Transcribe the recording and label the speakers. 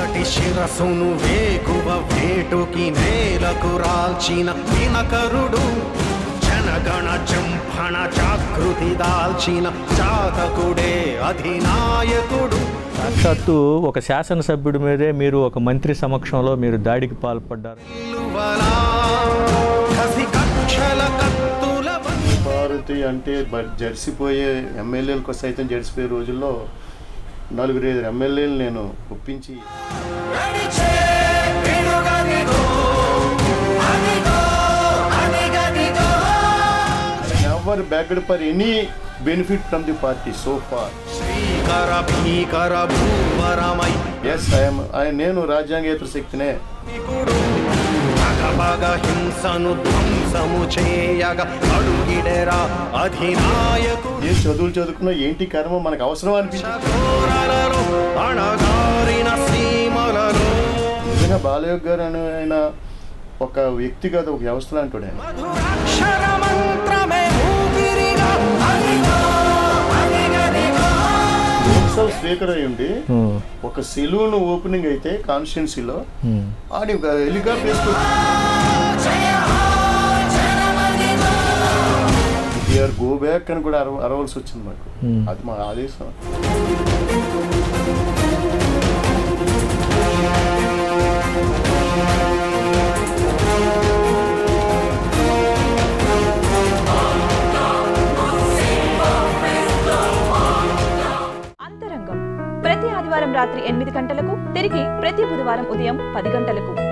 Speaker 1: నటి శిరసును వేకువ వేటుకి నేలకు రాల్చిన దినకరుడు జనగణ జంభణ జాగృతి దాల్చిన చాతకుడే అధినాయకుడు
Speaker 2: సాక్షాత్తు ఒక శాసనసభ్యుడి మీదే మీరు ఒక మంత్రి సమక్షంలో మీరు దాడికి పాల్పడ్డారు
Speaker 1: నిలువలా కసి కక్షల కత్తుల వ-
Speaker 3: భారతి అంటే బ- జెర్సిపోయే ఎమ్మెల్యేలకు సైతం జెర్సిపోయే రోజుల్లో నలుగురు ఐదు ఎమ్మెల్యేలు నేను ఒప్పించి
Speaker 1: నడిచే వెలుగదిగో, అదిగో, అదిగదిగో.
Speaker 3: Never backed for any benefit from the party so far
Speaker 1: శ్రీకర భీకర భూవరమై
Speaker 3: ఎస్ ఐఎమ్ నేను రాజ్యాంగేతర శక్తినే
Speaker 1: నికుడు భగభగ హింసను ధ్వంసము చేయగ అడుగిడెరా అధినాయకుడు
Speaker 3: ఏ చదువులు చదువుకున్నా ఏంటి కర్మ మనకు అవసరం అనిపించింది
Speaker 1: చకోరలలో అణగారిన సీమలలో
Speaker 3: నిజంగా బాలయోగ్ గారు అని ఆయన ఒక వ్యక్తి కాదు ఒక వ్యవస్థ లాంటి ఆయన
Speaker 1: మధురాక్షర మంత్రమే ఊపిరిగా అదిగో, అదిగదిగో.
Speaker 3: లోక్సభ స్పీకర్ అయి ఉండి ఒక సెలూన్ ఓపెనింగ్ అయితే కాన్స్టిట్యున్సీలో ఆడి హెలికాప్టర్ వేసుకొని ఆర్ గో బ్యాక్ అని కూడా అరవ అరవలసి వచ్చింది మాకు అది మా ఆదేశం
Speaker 4: అంతరంగం ప్రతి ఆదివారం రాత్రి ఎనిమిది గంటలకు తిరిగి ప్రతి బుధవారం ఉదయం పది గంటలకు